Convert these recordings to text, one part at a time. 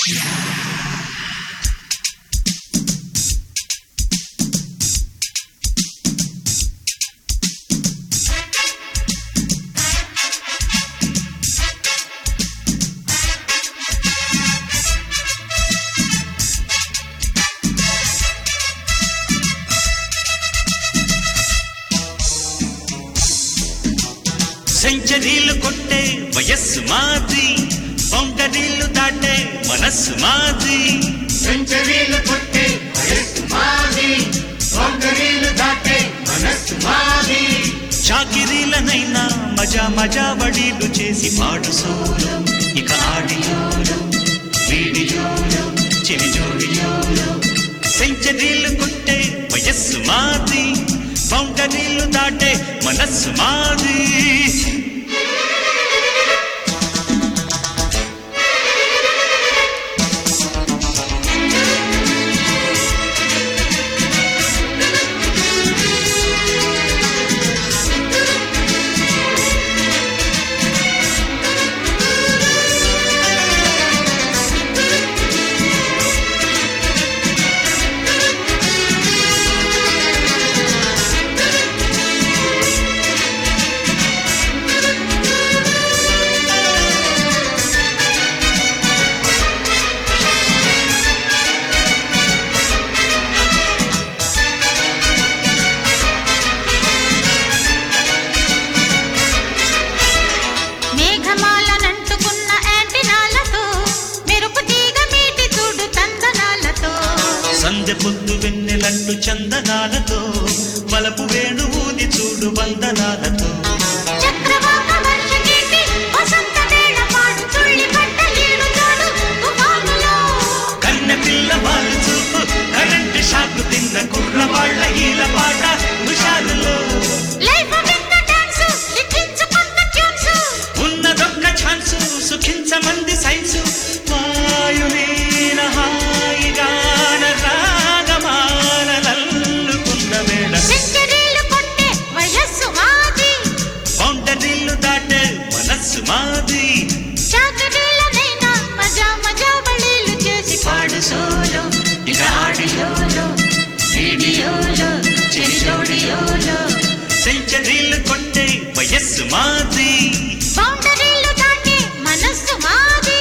సెంచరీలు కొట్టే వయస్సు మాది బౌండరీలు దాటే మనస్సు మాది సెంచరీలు కొట్టే వయస్సు మాది బౌండరీలు దాటే మనస్సు మాది చాకిరీలనైనా మజా మజా వడీలు చేసి పాడు సోలు ఇక ఆడియోలు వీడియోలు చెవి జోడియోలు సెంచరీలు కొట్టే వయస్సు మాది బౌండరీలు దాటే మనస్సు మాది మేఘమాలనంటుకున్న యాంటినాలతో మెరుపు తీగ మీటి చూడు తందనాలతో సంధ్య పొద్దు వెన్నెలంటు చందనాలతో వలపు వేణు ఊది చూడు వందనాలతో చక్రవాక వర్షగీతి వసంత వేళ పాడు తుళ్ళి పట్ట ఈడు చూడు తుఫానులో కన్నె పిల్ల వాళ్ళు చూపు కరెంట్ షాకు తిన్న కుర్రవాళ్ళ ఈల పాట హుషారులో లైఫ్ విత్ డాన్స్ లిఖించుకున్న ట్యూన్స్ ఉన్నదొక్క ఛాన్సు సుఖించమంది సైన్సు వాయువీన హాయిగాన రాగమాలల్లుకున్న వేళ సెంచరీలు కొట్టే వయస్సు మాది బౌండరీలు దాటే మనస్సు మాది చాకరీలనైనా మజా మజా బళీలు చేసి పాడు సోలో ఇక ఆడియోలో వీడియోలో చెరిజోడియోలో సెంచరీలు కొట్టే వయస్సు మాది బౌండరీలు దాటే మనస్సు మాది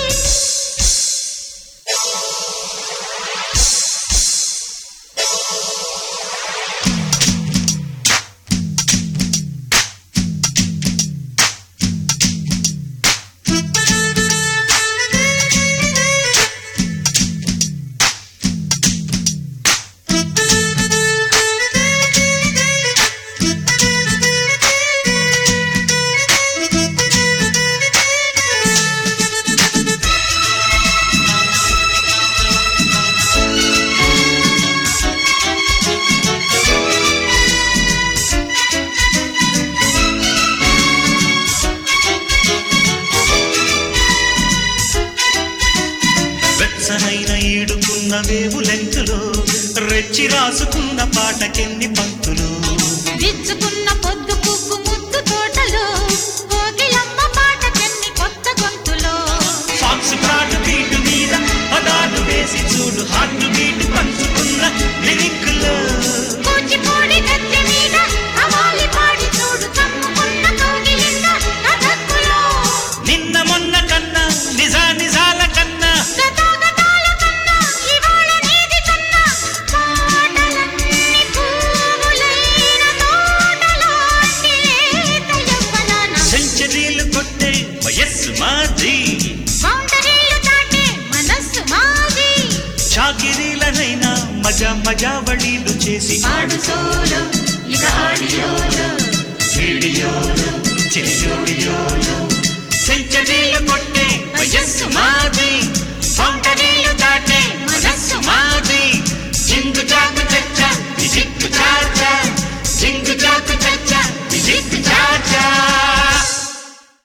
వెచ్చనైన ఈడుకున్న వేవు లెంకులో రెచ్చి రాసుకున్న పాటకెన్ని పంక్తులు విచ్చుకున్న పొద్దు పువ్వు ముద్దు తోటలో కోకిలమ్మ పాట చెన్ని కొత్త గొంతులో ఫాక్స్ ప్రాటు బీటు మీద పదాలు వేసి చూడు హార్ట్ బీట్ పంచుకున్న లిరిక్లో కూచిపూడి గద్దె మీద కవాలి పాడి చూడు కమ్ముకున్న కోగిలింద కథక్కులో నిన్న మొన్న కన్నా నిజా నిజాల కన్నా గతాగతాల కన్నా ఇవాళ నీది కన్నా పాటలన్నీ పువ్వులైన తోటలాంటి లేత యవ్వనాన సెంచరీలు కొట్టే వయస్సు మాది బౌండరీలు దాటే మనస్సు మాది చాకిరీలనైనా మజా మజా వడీలు చేసి పాడు సోలో ఇక ఆడియోలో వీడియోలు చెలిజోడియోలు సెంచరీలు కొట్టే